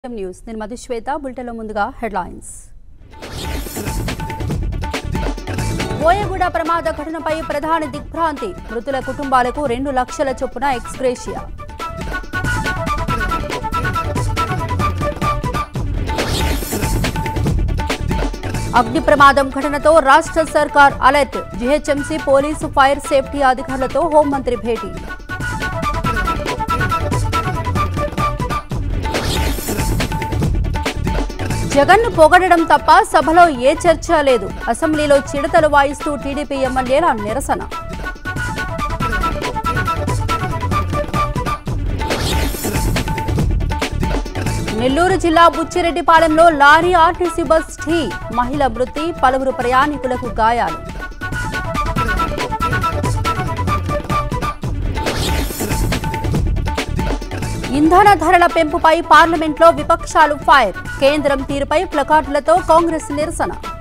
news నేను మధుశ్వేత బులెటిన్లో ముందుగా హెడ్లైన్స్ బోయగూడ ప్రమాద ఘటనపై ప్రధాని దిగ్భ్రాంతి మృతుల కుటుంబాలకు రెండు లక్షల చొప్పున ఎక్స్గ్రేషియా అగ్ని ప్రమాదం ఘటనతో రాష్ట్ర సర్కార్ alert GHMC police fire safety అధికారులతో హోంమంత్రి భేటీ జగన్ను పొగడడం తప్ప సభలో ఏ చర్చ లేదు అసెంబ్లీలో చిడతలు వాయిస్తూ టీడీపీ ఎమ్మెల్యేల నిరసన నెల్లూరు జిల్లా బుచ్చిరెడ్డిపాలెంలో లారీ ఆర్టీసీ బస్ ఢీ మహిళ మృతి పలువురు ప్రయాణికులకు గాయాలు ఇంధన ధరల పెంపుపై పార్లమెంట్లో విపక్షాలు ఫైర్ కేంద్రం తీరుపై ప్లకార్డులతో కాంగ్రెస్ నిరసన